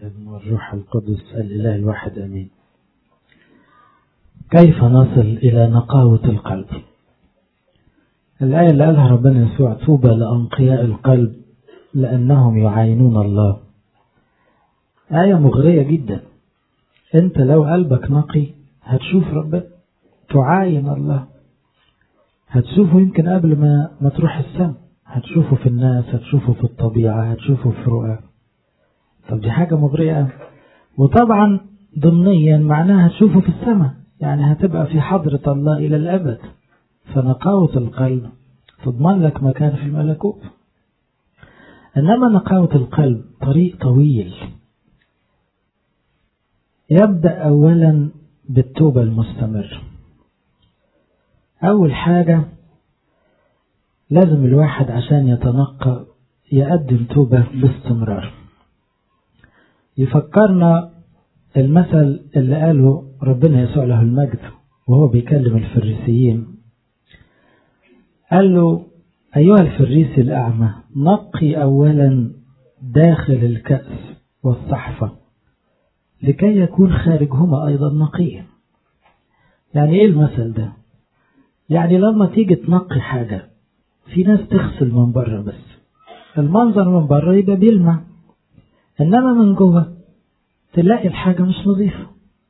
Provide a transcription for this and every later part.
والابن والروح القدس الإله الواحد أمين كيف نصل إلى نقاوة القلب الآية اللي قالها ربنا يسوع طوبى لأنقياء القلب لأنهم يعاينون الله آية مغرية جدا أنت لو قلبك نقي هتشوف ربنا تعاين الله هتشوفه يمكن قبل ما ما تروح السماء هتشوفه في الناس هتشوفه في الطبيعة هتشوفه في رؤى طب دي حاجة مغرية وطبعا ضمنيا معناها هتشوفه في السماء يعني هتبقى في حضرة الله إلى الأبد فنقاوة القلب تضمن لك مكان في الملكوت إنما نقاوة القلب طريق طويل يبدأ أولا بالتوبة المستمرة أول حاجة لازم الواحد عشان يتنقى يقدم توبة باستمرار يفكرنا المثل اللي قاله ربنا يسوع له المجد وهو بيكلم الفريسيين قال له أيها الفريسي الأعمى نقي أولا داخل الكأس والصحفة لكي يكون خارجهما أيضا نقيا يعني إيه المثل ده يعني لما تيجي تنقي حاجة في ناس تغسل من بره بس المنظر من بره يبقى بيلمع إنما من جوه تلاقي الحاجة مش نظيفة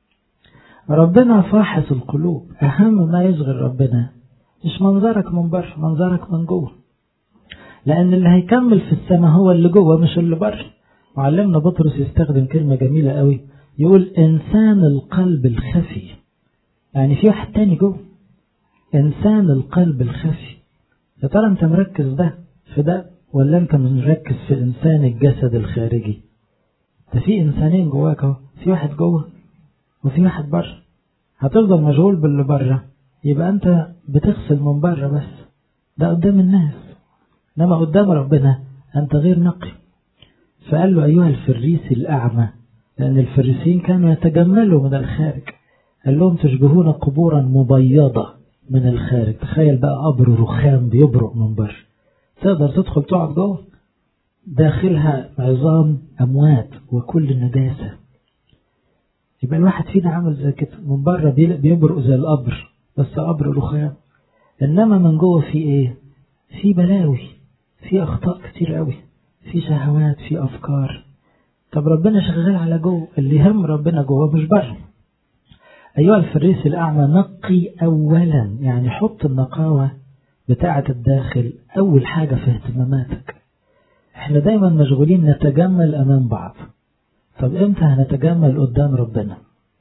ربنا فاحص القلوب أهم ما يشغل ربنا مش منظرك من بره منظرك من جوه لأن اللي هيكمل في السماء هو اللي جوه مش اللي بره معلمنا بطرس يستخدم كلمة جميلة قوي يقول إنسان القلب الخفي يعني في واحد تاني جوه إنسان القلب الخفي يا ترى أنت مركز ده في ده ولا أنت مركز في إنسان الجسد الخارجي ده في إنسانين جواك اهو في واحد جوه وفي واحد بره هتفضل مشغول باللي بره يبقى أنت بتغسل من بره بس ده قدام الناس إنما قدام ربنا أنت غير نقي فقال له أيها الفريسي الأعمى لأن الفريسيين كانوا يتجملوا من الخارج قال لهم تشبهون قبورا مبيضة من الخارج تخيل بقى قبر رخام بيبرق من بره تقدر تدخل تقعد جوه داخلها عظام أموات وكل نجاسة يبقى الواحد فينا عامل زي كده من بره بيبرق زي القبر بس قبر رخام إنما من جوه في إيه في بلاوي في أخطاء كتير قوي في شهوات في أفكار طب ربنا شغال على جوه اللي يهم ربنا جوه مش بره أيها الفريس الأعمى نقي أولا يعني حط النقاوة بتاعة الداخل أول حاجة في اهتماماتك احنا دايما مشغولين نتجمل أمام بعض طب امتى هنتجمل قدام ربنا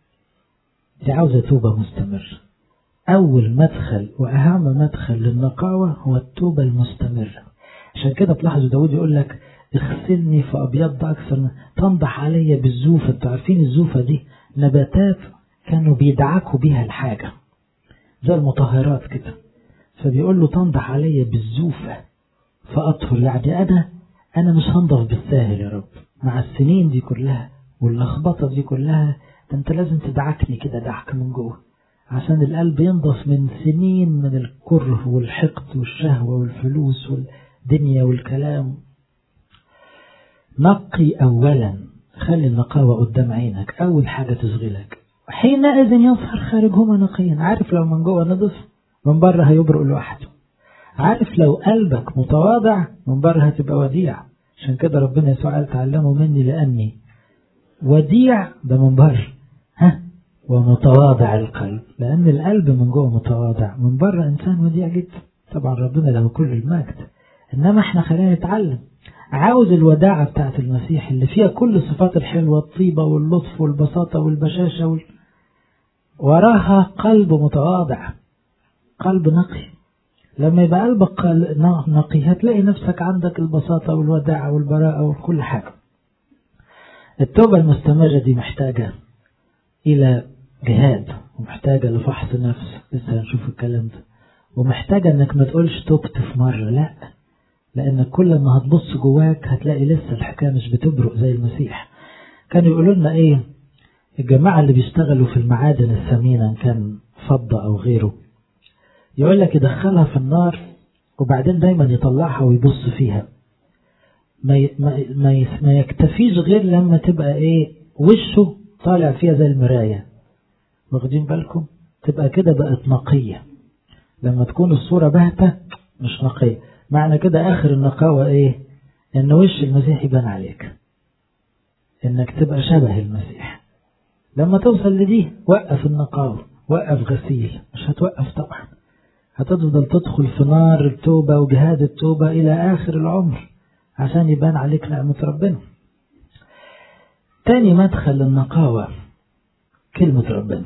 دي عاوزة توبة مستمرة أول مدخل وأهم مدخل للنقاوة هو التوبة المستمرة عشان كده تلاحظوا داود يقول لك اغسلني فأبيض أكثر تنضح علي بالزوفة انتوا عارفين الزوفة دي نباتات كانوا بيدعكوا بيها الحاجة زي المطهرات كده فبيقول له تنضح علي بالزوفة فأطهر يعني أنا أنا مش هنضف بالساهل يا رب مع السنين دي كلها واللخبطة دي كلها ده أنت لازم تدعكني كده دعك من جوه عشان القلب ينضف من سنين من الكره والحقد والشهوة والفلوس والدنيا والكلام نقي أولا خلي النقاوة قدام عينك أول حاجة تشغلك حينئذ يظهر خارجهما نقيا عارف لو من جوه نضف من بره هيبرق لوحده عارف لو قلبك متواضع من بره هتبقى وديع عشان كده ربنا يسوع قال تعلموا مني لأني وديع ده من بره ها ومتواضع القلب لأن القلب من جوه متواضع من بره إنسان وديع جدا طبعا ربنا له كل المجد إنما احنا خلينا نتعلم عاوز الوداعة بتاعت المسيح اللي فيها كل الصفات الحلوة الطيبة واللطف والبساطة والبشاشة وال... وراها قلب متواضع قلب نقي لما يبقى قلبك نقي هتلاقي نفسك عندك البساطة والوداعة والبراءة وكل حاجة التوبة المستمرة دي محتاجة إلى جهاد ومحتاجة لفحص نفس لسه هنشوف الكلام ده ومحتاجة انك ما تقولش توبت في مرة لا لأن كل ما هتبص جواك هتلاقي لسه الحكاية مش بتبرق زي المسيح كانوا يقولوا لنا إيه الجماعة اللي بيشتغلوا في المعادن الثمينة إن كان فضة أو غيره يقول لك يدخلها في النار وبعدين دايما يطلعها ويبص فيها ما ما ما يكتفيش غير لما تبقى ايه وشه طالع فيها زي المراية واخدين بالكم تبقى كده بقت نقية لما تكون الصورة باهتة مش نقية معنى كده آخر النقاوة ايه ان وش المسيح يبان عليك انك تبقى شبه المسيح لما توصل لدي وقف النقاوة وقف غسيل مش هتوقف طبعا هتفضل تدخل في نار التوبة وجهاد التوبة إلى آخر العمر عشان يبان عليك نعمة ربنا تاني مدخل للنقاوة كلمة ربنا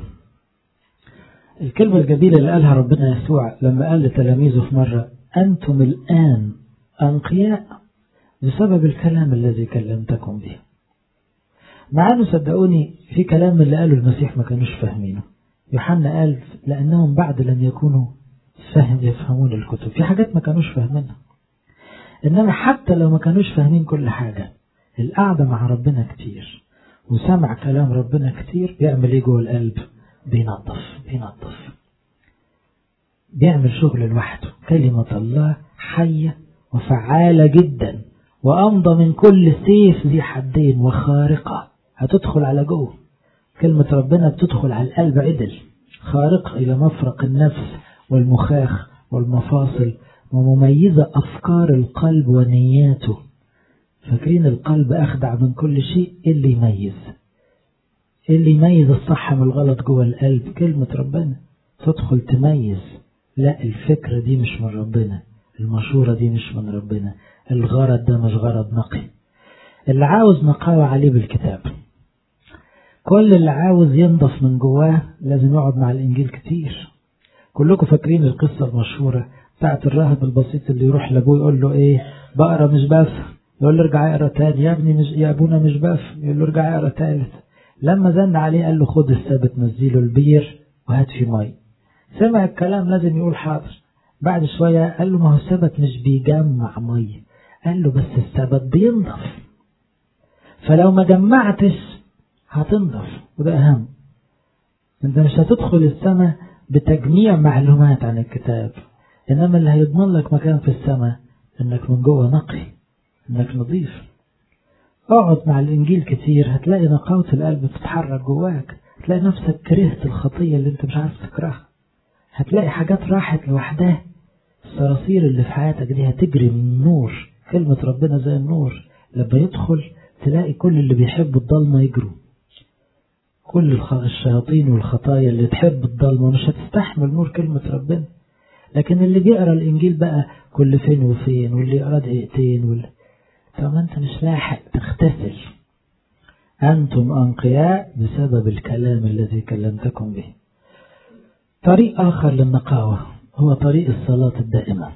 الكلمة الجميلة اللي قالها ربنا يسوع لما قال لتلاميذه في مرة أنتم الآن أنقياء بسبب الكلام الذي كلمتكم به مع أنه صدقوني في كلام من اللي قاله المسيح ما كانوش فاهمينه يوحنا قال لأنهم بعد لم يكونوا فهم يفهمون الكتب في حاجات ما كانوش فاهمينها إنما حتى لو ما كانوش فاهمين كل حاجة القعدة مع ربنا كتير وسمع كلام ربنا كتير بيعمل ايه جوه القلب بينظف بينظف بيعمل شغل لوحده كلمة الله حية وفعالة جدا وأمضى من كل سيف ذي حدين وخارقة هتدخل على جوه كلمة ربنا بتدخل على القلب عدل خارقة إلى مفرق النفس والمخاخ والمفاصل ومميزة أفكار القلب ونياته فاكرين القلب أخدع من كل شيء إيه اللي يميز إيه اللي يميز الصح من الغلط جوه القلب كلمة ربنا تدخل تميز لا الفكرة دي مش من ربنا المشورة دي مش من ربنا الغرض ده مش غرض نقي اللي عاوز نقاوة عليه بالكتاب كل اللي عاوز ينضف من جواه لازم يقعد مع الإنجيل كتير كلكم فاكرين القصة المشهورة بتاعت الراهب البسيط اللي يروح لأبوه يقول له إيه بقرا مش بفهم يقول له ارجع اقرا تاني يا ابني مش يا ابونا مش بفهم يقول له ارجع اقرا تالت لما زن عليه قال له خد الثابت نزيله البير وهات فيه مي سمع الكلام لازم يقول حاضر بعد شوية قال له ما هو الثبت مش بيجمع مية قال له بس الثبت بينضف فلو ما جمعتش هتنضف وده أهم انت مش هتدخل السماء بتجميع معلومات عن الكتاب إنما اللي هيضمن لك مكان في السماء إنك من جوه نقي إنك نظيف اقعد مع الإنجيل كتير هتلاقي نقاوة القلب بتتحرك جواك هتلاقي نفسك كرهت الخطية اللي انت مش عارف تكرهها هتلاقي حاجات راحت لوحدها الصراصير اللي في حياتك دي هتجري من النور كلمة ربنا زي النور لما يدخل تلاقي كل اللي بيحب الضلمة يجروا كل الشياطين والخطايا اللي تحب الضلمة مش هتستحمل نور كلمة ربنا لكن اللي بيقرا الإنجيل بقى كل فين وفين واللي يقرا دقيقتين واللي طب انت مش لاحق تغتسل أنتم أنقياء بسبب الكلام الذي كلمتكم به طريق آخر للنقاوة هو طريق الصلاة الدائمة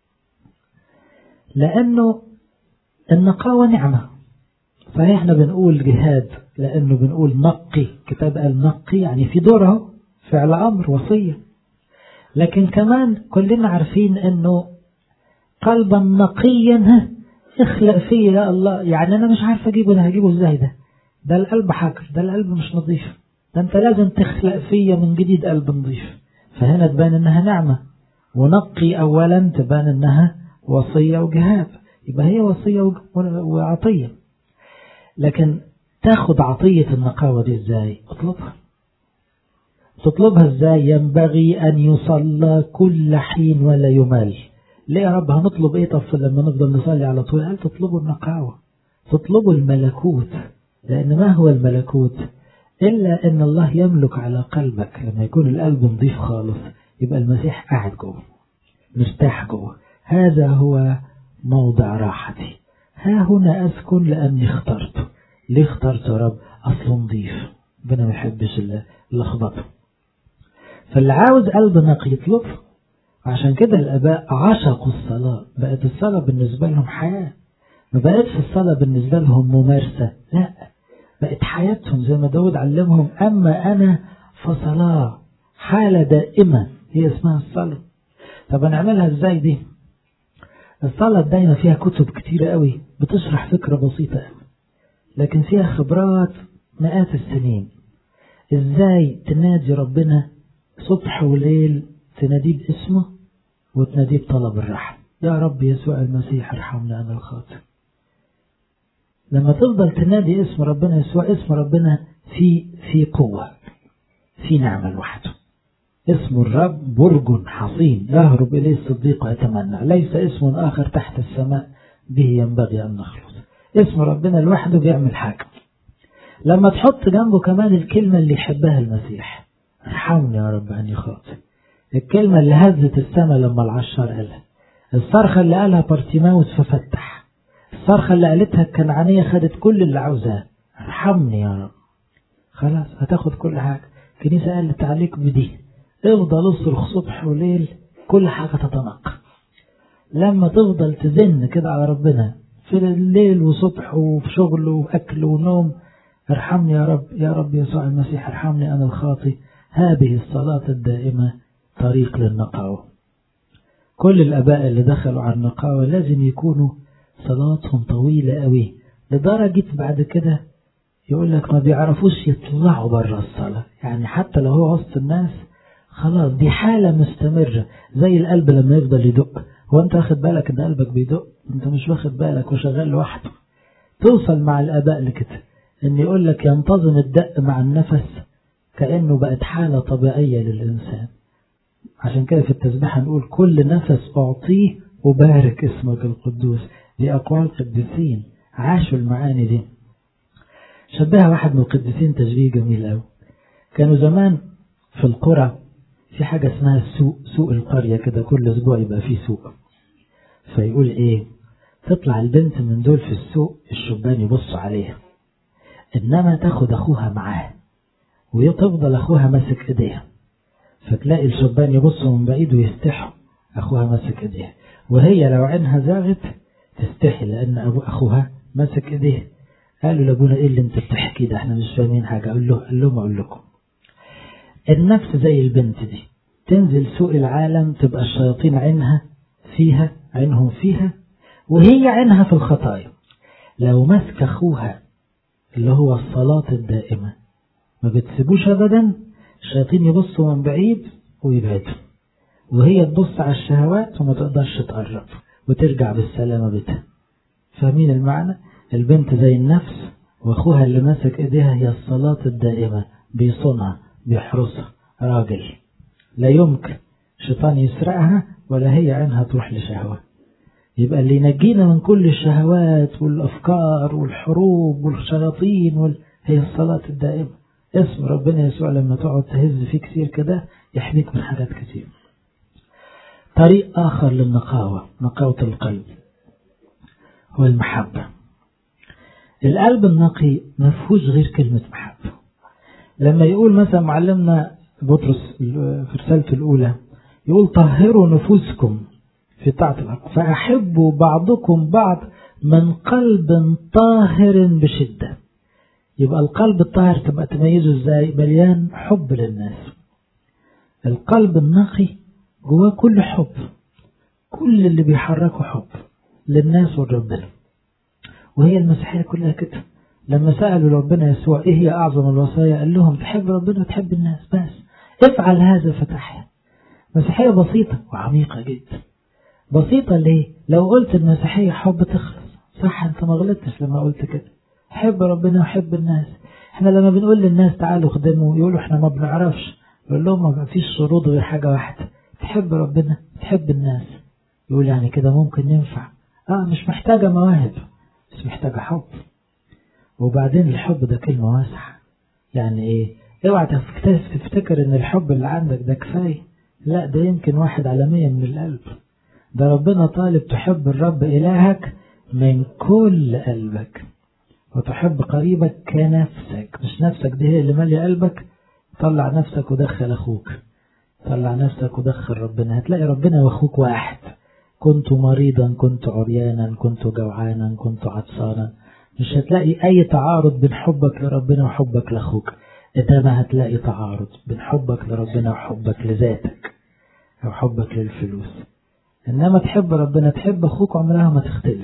لأنه النقاوة نعمة صحيح احنا بنقول جهاد لأنه بنقول نقي كتاب قال نقي يعني في دوره فعل أمر وصية لكن كمان كلنا عارفين أنه قلبا نقيا اخلق فيه يا الله يعني أنا مش عارف أجيبه ده هجيبه إزاي ده ده القلب حكر ده القلب مش نظيف ده أنت لازم تخلق فيا من جديد قلب نظيف فهنا تبان إنها نعمة ونقي أولا تبان إنها وصية وجهاد يبقى هي وصية وعطية لكن تاخد عطية النقاوة دي ازاي اطلبها تطلبها ازاي ينبغي ان يصلى كل حين ولا يمل ليه يا رب هنطلب ايه طب لما نفضل نصلي على طول قال تطلبوا النقاوة تطلبوا الملكوت لان ما هو الملكوت الا ان الله يملك على قلبك لما يكون القلب نظيف خالص يبقى المسيح قاعد جوه مرتاح جوه هذا هو موضع راحتي ها هنا أسكن لأني اخترته ليه اخترته يا رب أصله نظيف ربنا ما يحبش اللخبطة فاللي عاوز قلب نقي يطلب عشان كده الآباء عشقوا الصلاة بقت الصلاة بالنسبة لهم حياة ما بقتش الصلاة بالنسبة لهم ممارسة لا بقت حياتهم زي ما داود علمهم أما أنا فصلاة حالة دائمة هي اسمها الصلاة طب هنعملها ازاي دي الصلاة دايما فيها كتب كتيرة قوي بتشرح فكرة بسيطة قوي لكن فيها خبرات مئات السنين ازاي تنادي ربنا صبح وليل تناديه باسمه وتناديه بطلب الرحم يا رب يسوع المسيح ارحمنا انا الخاطئ لما تفضل تنادي اسم ربنا يسوع اسم ربنا في في قوة في نعمة لوحده اسم الرب برج حصين يهرب إليه الصديق ويتمنى ليس اسم آخر تحت السماء به ينبغي أن نخلص اسم ربنا لوحده بيعمل حاجة لما تحط جنبه كمان الكلمة اللي يحبها المسيح ارحمني يا رب أني خاطئ الكلمة اللي هزت السماء لما العشار قالها الصرخة اللي قالها بارتيماوس ففتح الصرخة اللي قالتها الكنعانية خدت كل اللي عاوزاه ارحمني يا رب خلاص هتاخد كل حاجة الكنيسة قالت عليك بدي افضل اصرخ صبح وليل كل حاجة تتنقى لما تفضل تزن كده على ربنا في الليل وصبح وفي شغل وأكل ونوم ارحمني يا رب يا رب يسوع المسيح ارحمني أنا الخاطي هذه الصلاة الدائمة طريق للنقاوة كل الأباء اللي دخلوا على النقاوة لازم يكونوا صلاتهم طويلة قوي لدرجة بعد كده يقول لك ما بيعرفوش يطلعوا بره الصلاة يعني حتى لو هو وسط الناس خلاص دي حالة مستمرة زي القلب لما يفضل يدق هو انت واخد بالك ان قلبك بيدق انت مش واخد بالك وشغال لوحده توصل مع الاباء لكده ان يقول لك ينتظم الدق مع النفس كأنه بقت حالة طبيعية للإنسان عشان كده في التسبيحة نقول كل نفس أعطيه وبارك اسمك القدوس دي أقوال قديسين عاشوا المعاني دي شبهها واحد من القديسين تشبيه جميل قوي كانوا زمان في القرى في حاجة اسمها السوق سوق القرية كده كل أسبوع يبقى فيه سوق فيقول إيه تطلع البنت من دول في السوق الشبان يبص عليها إنما تاخد أخوها معاه وتفضل أخوها ماسك إيديها فتلاقي الشبان يبصوا من بعيد ويستحوا أخوها ماسك إيديها وهي لو عينها زاغت تستحي لأن أبو أخوها ماسك إيديها قالوا لابونا إيه اللي أنت بتحكي ده إحنا مش فاهمين حاجة أقول له قال لهم أقول لكم النفس زي البنت دي تنزل سوق العالم تبقى الشياطين عينها فيها عينهم فيها وهي عينها في الخطايا لو مسك أخوها اللي هو الصلاة الدائمة ما بتسيبوش أبدا الشياطين يبصوا من بعيد ويبعدوا وهي تبص على الشهوات وما تقدرش تقرب وترجع بالسلامة بيتها فاهمين المعنى البنت زي النفس واخوها اللي ماسك ايديها هي الصلاة الدائمة بيصونها بيحرسها راجل لا يمكن شيطان يسرقها ولا هي عينها تروح لشهوة يبقى اللي ينجينا من كل الشهوات والأفكار والحروب والشياطين وال... هي الصلاة الدائمة اسم ربنا يسوع لما تقعد تهز فيه كتير كده يحميك من حاجات كتير طريق آخر للنقاوة نقاوة القلب هو المحبة القلب النقي ما فيهوش غير كلمة محبة لما يقول مثلا معلمنا بطرس في رسالته الأولى يقول طهروا نفوسكم في طاعة الحق فأحبوا بعضكم بعض من قلب طاهر بشدة يبقى القلب الطاهر تبقى تميزه ازاي مليان حب للناس القلب النقي جواه كل حب كل اللي بيحركه حب للناس ولربنا وهي المسيحية كلها كده لما سألوا ربنا يسوع ايه هي اعظم الوصايا قال لهم تحب ربنا وتحب الناس بس افعل هذا فتحيا مسيحية بسيطة وعميقة جدا بسيطة ليه لو قلت المسيحية حب تخلص صح انت ما غلطتش لما قلت كده حب ربنا وحب الناس احنا لما بنقول للناس تعالوا خدموا يقولوا احنا ما بنعرفش يقول لهم ما فيش شروط غير حاجة واحدة تحب ربنا تحب الناس يقول يعني كده ممكن ينفع اه مش محتاجة مواهب بس محتاجة حب وبعدين الحب ده كلمة واسعة يعني ايه اوعى تفتكر ان الحب اللي عندك ده كفاية لا ده يمكن واحد على مية من القلب ده ربنا طالب تحب الرب إلهك من كل قلبك وتحب قريبك كنفسك مش نفسك دي هي اللي مالية قلبك طلع نفسك ودخل أخوك طلع نفسك ودخل ربنا هتلاقي ربنا وأخوك واحد كنت مريضا كنت عريانا كنت جوعانا كنت عطسانا مش هتلاقي أي تعارض بين حبك لربنا وحبك لأخوك إنما هتلاقي تعارض بين حبك لربنا وحبك لذاتك أو حبك للفلوس إنما تحب ربنا تحب أخوك عمرها ما تختلف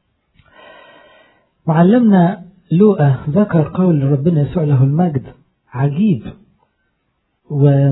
معلمنا لوقا ذكر قول ربنا يسوع له المجد عجيب و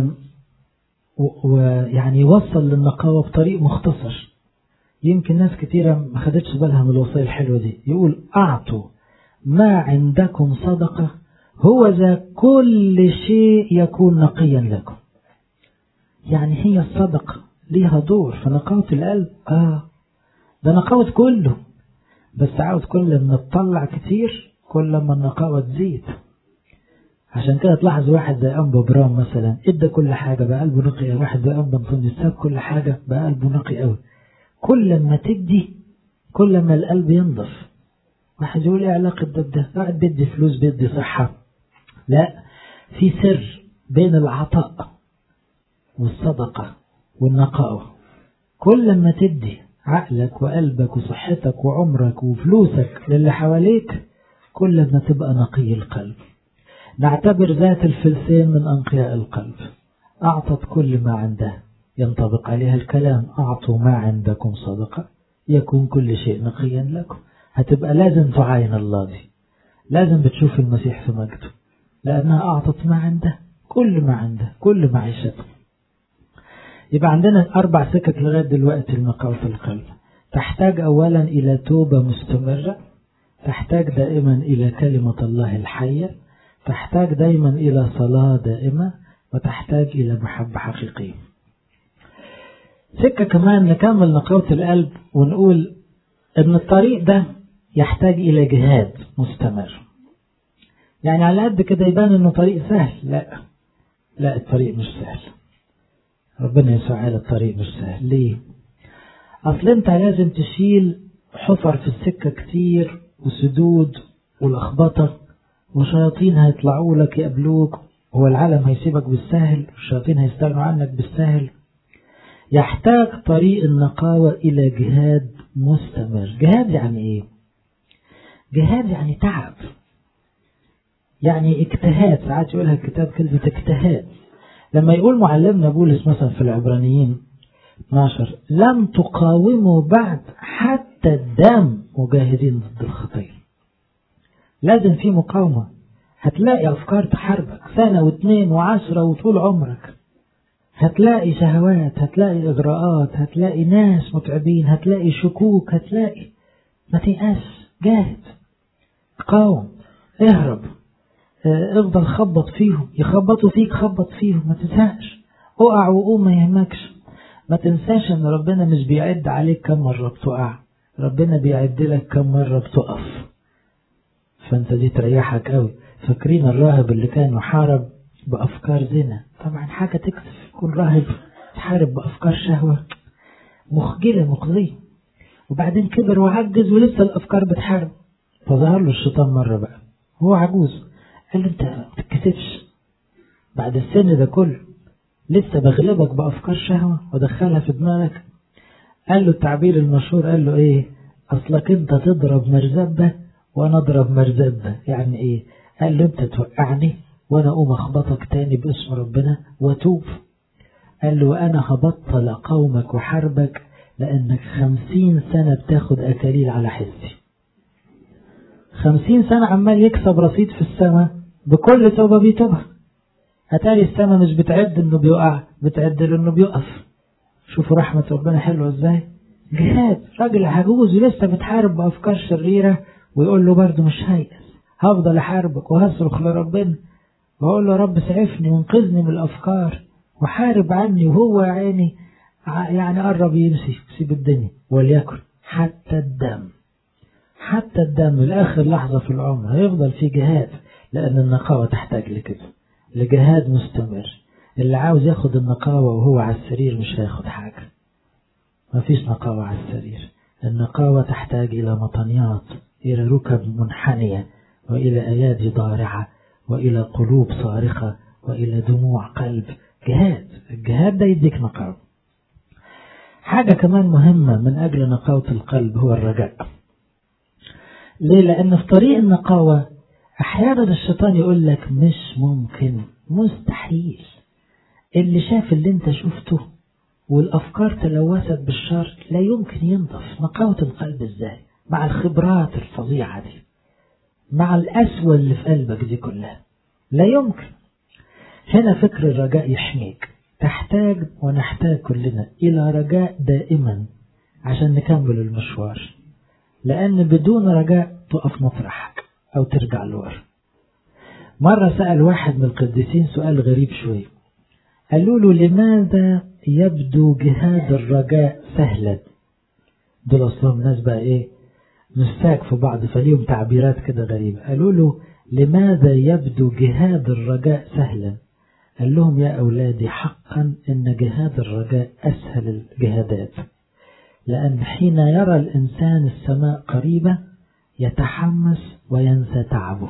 ويعني يوصل للنقاوة بطريق مختصر يمكن ناس كتيرة ما خدتش بالها من الوصية الحلوة دي يقول أعطوا ما عندكم صدقة هو ذا كل شيء يكون نقيا لكم يعني هي الصدقة ليها دور في نقاوة القلب آه ده نقاوة كله بس عاوز كل ما تطلع كتير كل ما النقاوة تزيد عشان كده تلاحظ واحد زي أنبا برام مثلا ادى كل حاجة بقى قلبه نقي واحد زي أنبا انطونيوس ساب كل حاجة بقى قلبه نقي قوي كل ما تدي كل ما القلب ينضف واحد يقول ايه علاقة ده بده واحد بيدي فلوس بيدي صحة لا في سر بين العطاء والصدقة والنقاوة كل ما تدي عقلك وقلبك وصحتك وعمرك وفلوسك للي حواليك كل ما تبقى نقي القلب نعتبر ذات الفلسين من أنقياء القلب أعطت كل ما عنده ينطبق عليها الكلام أعطوا ما عندكم صدقة يكون كل شيء نقيا لكم هتبقى لازم تعاين الله دي لازم بتشوف المسيح في مجده لأنها أعطت ما عنده كل ما عنده كل معيشته يبقى عندنا أربع سكك لغاية دلوقتي لنقاوة القلب تحتاج أولا إلى توبة مستمرة تحتاج دائما إلى كلمة الله الحية تحتاج دائما إلى صلاة دائمة وتحتاج إلى محبة حقيقية سكة كمان نكمل نقاوة القلب ونقول أن الطريق ده يحتاج إلى جهاد مستمر يعني على قد كده يبان أنه طريق سهل لا لا الطريق مش سهل ربنا يسوع قال الطريق مش سهل ليه أصل أنت لازم تشيل حفر في السكة كتير وسدود ولخبطة وشياطين هيطلعوا لك يقابلوك هو العالم هيسيبك بالسهل والشياطين هيستغنوا عنك بالسهل يحتاج طريق النقاوة إلى جهاد مستمر جهاد يعني إيه جهاد يعني تعب يعني اجتهاد ساعات يقولها الكتاب كلمة اجتهاد لما يقول معلمنا بولس مثلا في العبرانيين 12 لم تقاوموا بعد حتى الدم مجاهدين ضد الخطية لازم في مقاومة هتلاقي أفكار تحاربك سنة واثنين وعشرة وطول عمرك هتلاقي شهوات هتلاقي إغراءات هتلاقي ناس متعبين هتلاقي شكوك هتلاقي ما تيأس جاهد قاوم اهرب اه افضل خبط فيهم يخبطوا فيك خبط فيهم ما تزهقش اقع وقوم ما يهمكش ما تنساش ان ربنا مش بيعد عليك كم مرة بتقع ربنا بيعد لك كم مرة بتقف فانت دي تريحك قوي فاكرين الراهب اللي كان يحارب بأفكار زنا طبعا حاجة تكسف يكون راهب تحارب بأفكار شهوة مخجلة مخزية وبعدين كبر وعجز ولسه الأفكار بتحارب فظهر له الشيطان مرة بقى هو عجوز قال له انت ما تتكسفش بعد السن ده كله لسه بغلبك بأفكار شهوة ودخلها في دماغك قال له التعبير المشهور قال له ايه اصلك انت تضرب مرزبة وانا اضرب مرزبة يعني ايه قال له انت توقعني وانا اقوم اخبطك تاني باسم ربنا واتوب قال له وانا هبطل قومك وحربك لانك خمسين سنة بتاخد اكاليل على حسي خمسين سنة عمال يكسب رصيد في السماء بكل توبة بيتوبها هتالي السماء مش بتعد انه بيقع بتعد له انه بيقف شوفوا رحمة ربنا حلوة ازاي جهاد راجل عجوز ولسه بتحارب بأفكار شريرة ويقول له برضه مش هيأس هفضل أحاربك وهصرخ لربنا وأقول له رب سعفني وانقذني من الأفكار وحارب عني وهو يا عيني يعني قرب يمشي سيب الدنيا وليكن حتى الدم حتى الدم لآخر لحظة في العمر هيفضل في جهاد لأن النقاوة تحتاج لكده لجهاد مستمر اللي عاوز ياخد النقاوة وهو على السرير مش هياخد حاجة مفيش نقاوة على السرير النقاوة تحتاج إلى مطنيات إلى ركب منحنية وإلى أيادي ضارعة وإلى قلوب صارخة وإلى دموع قلب جهاد الجهاد ده يديك نقاوة حاجة كمان مهمة من أجل نقاوة القلب هو الرجاء ليه لأن في طريق النقاوة أحيانا الشيطان يقول لك مش ممكن مستحيل اللي شاف اللي انت شفته والأفكار تلوثت بالشر لا يمكن ينضف نقاوة القلب ازاي مع الخبرات الفظيعة دي مع الأسوأ اللي في قلبك دي كلها لا يمكن هنا فكر الرجاء يحميك تحتاج ونحتاج كلنا إلى رجاء دائما عشان نكمل المشوار لأن بدون رجاء تقف مطرحك أو ترجع لورا مرة سأل واحد من القديسين سؤال غريب شوي قالوا له لماذا يبدو جهاد الرجاء سهلا دول أصلهم ناس بقى إيه مساك في بعض فليهم تعبيرات كده غريبة قالوا له لماذا يبدو جهاد الرجاء سهلا قال لهم يا أولادي حقا إن جهاد الرجاء أسهل الجهادات لأن حين يرى الإنسان السماء قريبة يتحمس وينسى تعبه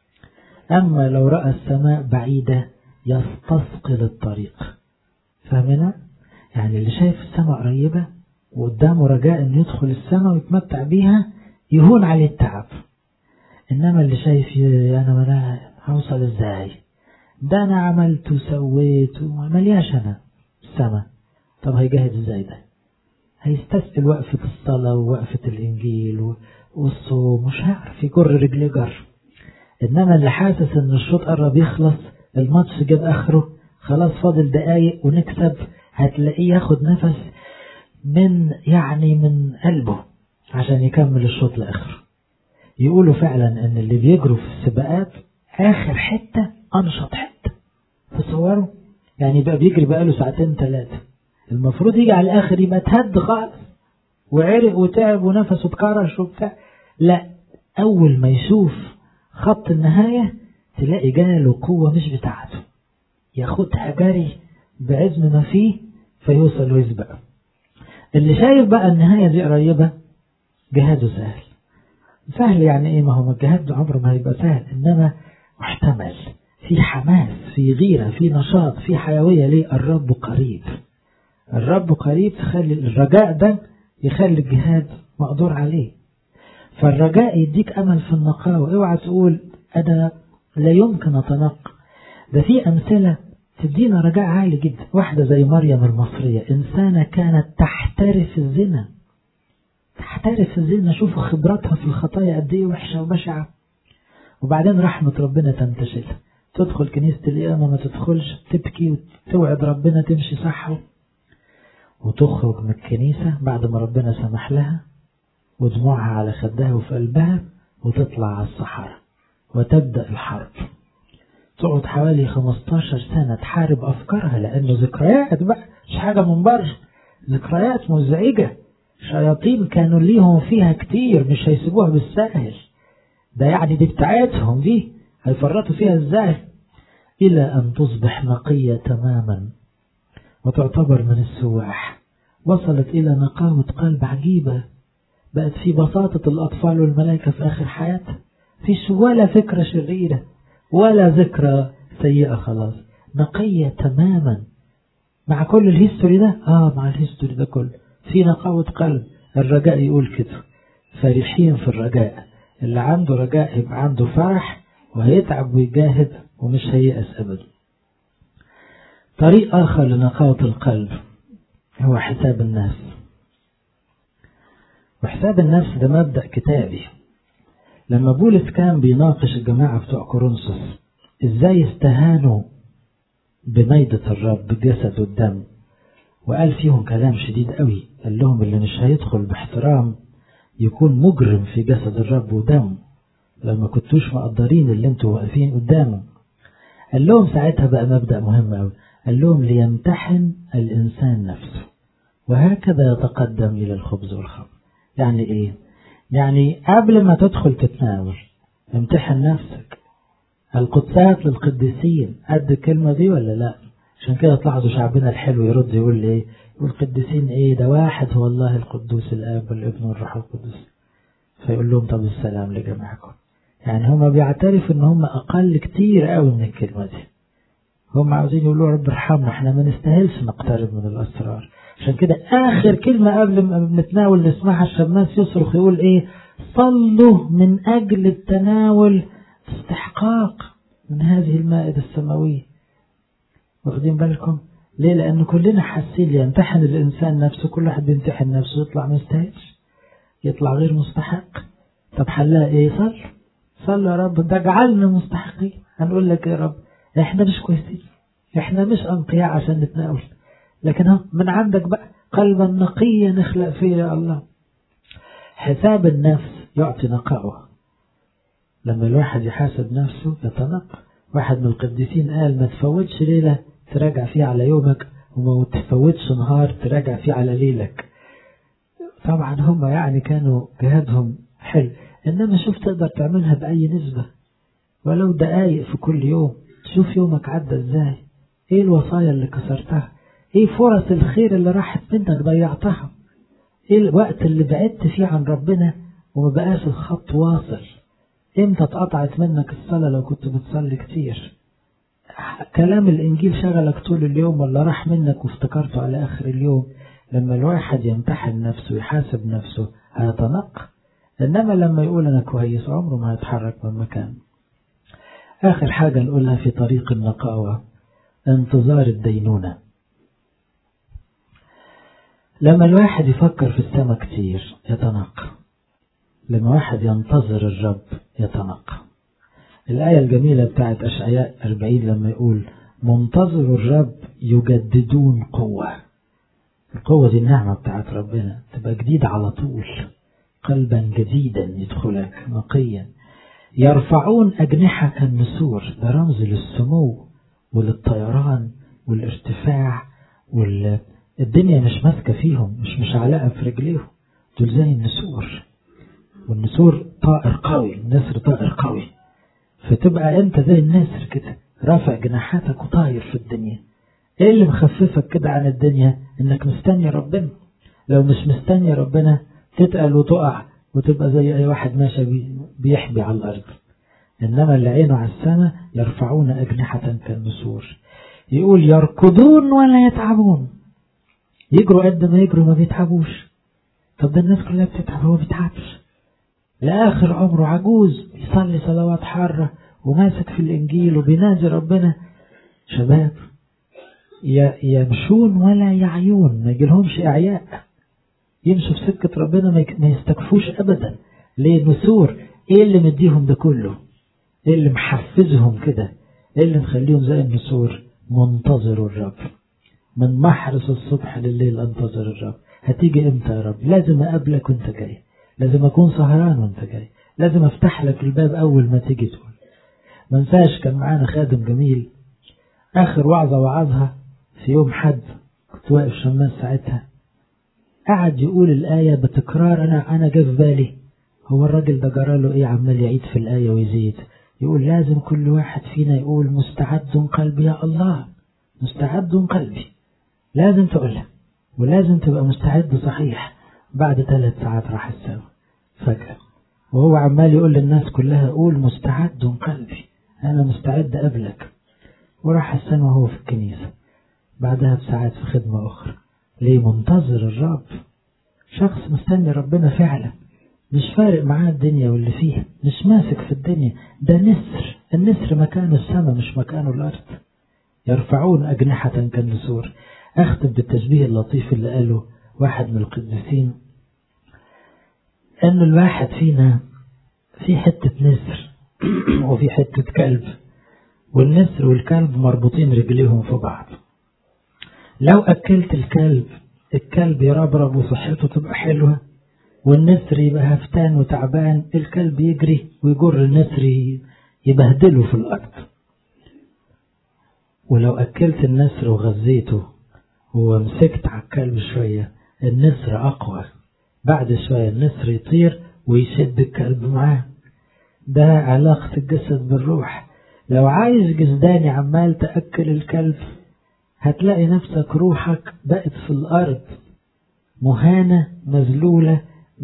أما لو رأى السماء بعيدة يستثقل الطريق فاهمنا؟ يعني اللي شايف السماء قريبة وقدامه رجاء أن يدخل السماء ويتمتع بيها يهون عليه التعب إنما اللي شايف أنا أنا هوصل إزاي ده أنا عملت وسويت وملياش أنا السماء طب هيجاهد إزاي ده هيستسهل وقفة الصلاة ووقفة الإنجيل والصوم مش هيعرف يجر رجليه جر إنما اللي حاسس إن الشوط قرب يخلص الماتش جاب آخره خلاص فاضل دقايق ونكسب هتلاقيه ياخد نفس من يعني من قلبه عشان يكمل الشوط لآخره يقولوا فعلا إن اللي بيجروا في السباقات آخر حتة أنشط حتة تصوروا يعني بقى بيجري بقاله ساعتين ثلاثة المفروض يجي على الآخر يبقى تهد خالص وعرق وتعب ونفسه اتكرش وبتاع لا أول ما يشوف خط النهاية تلاقي جاله قوة مش بتاعته ياخدها جري بعزم ما فيه فيوصل ويسبق اللي شايف بقى النهاية دي قريبة جهاده سهل سهل يعني ايه ما هو الجهاد عمره ما هيبقى سهل انما محتمل في حماس في غيرة في نشاط في حيوية ليه الرب قريب الرب قريب تخلي الرجاء ده يخلي الجهاد مقدور عليه فالرجاء يديك أمل في النقاوة اوعى تقول أنا لا يمكن أتنقى ده في أمثلة تدينا رجاء عالي جدا واحدة زي مريم المصرية إنسانة كانت تحترف الزنا تحترف الزنا شوفوا خبراتها في الخطايا قد إيه وحشة وبشعة وبعدين رحمة ربنا تنتشلها تدخل كنيسة القيامة ما تدخلش تبكي وتوعد ربنا تمشي صح وتخرج من الكنيسة بعد ما ربنا سمح لها ودموعها على خدها وفي قلبها وتطلع على الصحراء وتبدأ الحرب تقعد حوالي 15 سنة تحارب أفكارها لأنه ذكريات بقى مش حاجة من بره ذكريات مزعجة شياطين كانوا ليهم فيها كتير مش هيسيبوها بالساهل ده يعني دي بتاعتهم دي هيفرطوا فيها ازاي إلى أن تصبح نقية تماما وتعتبر من السواح وصلت إلى نقاوة قلب عجيبة بقت في بساطة الأطفال والملائكة في آخر حياتها فيش ولا فكرة شريرة ولا ذكرى سيئة خلاص نقية تماما مع كل الهيستوري ده آه مع الهيستوري ده كله في نقاوة قلب الرجاء يقول كده فرحين في الرجاء اللي عنده رجاء يبقى عنده فرح وهيتعب ويجاهد ومش هيأس أبدا طريق آخر لنقاوة القلب هو حساب الناس وحساب النفس ده مبدأ كتابي لما بولس كان بيناقش الجماعة بتوع كورنثوس ازاي استهانوا بميدة الرب بالجسد والدم وقال فيهم كلام شديد قوي قال لهم اللي مش هيدخل باحترام يكون مجرم في جسد الرب ودمه لما كنتوش مقدرين اللي انتوا واقفين قدامه قال لهم ساعتها بقى مبدأ مهم قوي قال لهم ليمتحن الإنسان نفسه وهكذا يتقدم إلى الخبز والخمر يعني إيه يعني قبل ما تدخل تتناول امتحن نفسك القدسات للقديسين قد الكلمة دي ولا لا عشان كده تلاحظوا شعبنا الحلو يرد يقول لي ايه يقول القديسين ايه ده واحد هو الله القدوس الاب والابن والروح القدس فيقول لهم طب السلام لجميعكم يعني هم بيعترفوا ان هم اقل كتير قوي من الكلمة دي هم عاوزين يقولوا رب ارحمنا احنا ما نستاهلش نقترب من الاسرار عشان كده اخر كلمة قبل ما بنتناول نسمعها الشماس يصرخ يقول ايه صلوا من اجل التناول استحقاق من هذه المائدة السماوية واخدين بالكم ليه لان كلنا حاسين يمتحن الانسان نفسه كل واحد بيمتحن نفسه يطلع ما يستاهلش يطلع غير مستحق طب حلها ايه صل صلوا يا رب ده جعلنا مستحقين هنقول لك يا رب احنا مش كويسين احنا مش انقياء عشان نتناول لكن من عندك بقى قلبا نقيا نخلق فيه يا الله حساب النفس يعطي نقاوة لما الواحد يحاسب نفسه يتنقى واحد من القديسين قال ما تفوتش ليلة تراجع فيها على يومك وما تفوتش نهار تراجع فيه على ليلك طبعا هم يعني كانوا جهادهم حلو إنما شوف تقدر تعملها بأي نسبة ولو دقايق في كل يوم تشوف يومك عدى ازاي ايه الوصايا اللي كسرتها ايه فرص الخير اللي راحت منك ضيعتها ايه الوقت اللي بعدت فيه عن ربنا وما بقاش الخط واصل امتى اتقطعت منك الصلاة لو كنت بتصلي كتير كلام الانجيل شغلك طول اليوم ولا راح منك وافتكرته على اخر اليوم لما الواحد يمتحن نفسه يحاسب نفسه هيتنقى انما لما يقول انا كويس عمره ما هيتحرك من مكانه آخر حاجة نقولها في طريق النقاوة انتظار الدينونة لما الواحد يفكر في السماء كتير يتنقى لما واحد ينتظر الرب يتنقى الآية الجميلة بتاعت أشعياء 40 لما يقول منتظر الرب يجددون قوة القوة دي النعمة بتاعت ربنا تبقى جديدة على طول قلبا جديدا يدخلك نقيا يرفعون أجنحة كالنسور ده رمز للسمو وللطيران والارتفاع والدنيا مش ماسكة فيهم مش مشعلقة في رجليهم دول زي النسور والنسور طائر قوي النسر طائر قوي فتبقى انت زي النسر كده رافع جناحاتك وطاير في الدنيا ايه اللي مخففك كده عن الدنيا انك مستني ربنا لو مش مستني ربنا تتقل وتقع وتبقى زي أي واحد ماشي بيحبي على الأرض إنما اللي عينه على السماء يرفعون أجنحة كالنسور يقول يركضون ولا يتعبون يجروا قد ما يجروا ما بيتعبوش طب ده الناس كلها بتتعب هو بيتعبش لآخر عمره عجوز يصلي صلوات حارة وماسك في الإنجيل وبينادي ربنا شباب يمشون ولا يعيون ما يجيلهمش إعياء يمشوا في سكة ربنا ما يستكفوش أبدا ليه نسور إيه اللي مديهم ده كله إيه اللي محفزهم كده إيه اللي مخليهم زي النسور منتظروا الرب من محرس الصبح لليل انتظر الرب هتيجي امتى يا رب لازم اقابلك وانت جاي لازم اكون سهران وانت جاي لازم افتح لك الباب اول ما تيجي تقول ما انساش كان معانا خادم جميل اخر وعظة وعظها في يوم حد كنت واقف شماس ساعتها قعد يقول الآية بتكرار أنا أنا جه في بالي هو الراجل ده جراله إيه عمال يعيد في الآية ويزيد يقول لازم كل واحد فينا يقول مستعد قلبي يا الله مستعد قلبي لازم تقولها ولازم تبقى مستعد صحيح بعد ثلاث ساعات راح السما فجأة وهو عمال يقول للناس كلها قول مستعد قلبي أنا مستعد قبلك وراح السما وهو في الكنيسة بعدها بساعات في خدمة أخرى ليه منتظر الرب شخص مستني ربنا فعلا مش فارق معاه الدنيا واللي فيها مش ماسك في الدنيا ده نسر النسر مكانه السماء مش مكانه الأرض يرفعون أجنحة كالنسور أختم بالتشبيه اللطيف اللي قاله واحد من القديسين أن الواحد فينا في حتة نسر وفي حتة كلب والنسر والكلب مربوطين رجليهم في بعض لو أكلت الكلب الكلب يربرب وصحته تبقى حلوة والنسر يبقى هفتان وتعبان الكلب يجري ويجر النسر يبهدله في الأرض ولو أكلت النسر وغذيته ومسكت على الكلب شوية النسر أقوى بعد شوية النسر يطير ويشد الكلب معاه ده علاقة الجسد بالروح لو عايز جسداني عمال تأكل الكلب هتلاقي نفسك روحك بقت في الأرض مهانة مذلولة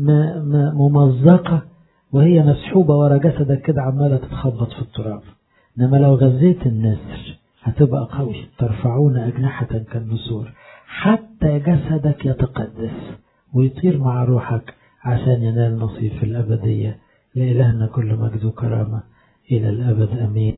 ممزقة وهي مسحوبة ورا جسدك كده عمالة تتخبط في التراب إنما لو غذيت النسر هتبقى قوي ترفعون أجنحة كالنسور حتى جسدك يتقدس ويطير مع روحك عشان ينال نصيب في الأبدية لإلهنا كل مجد وكرامة إلى الأبد أمين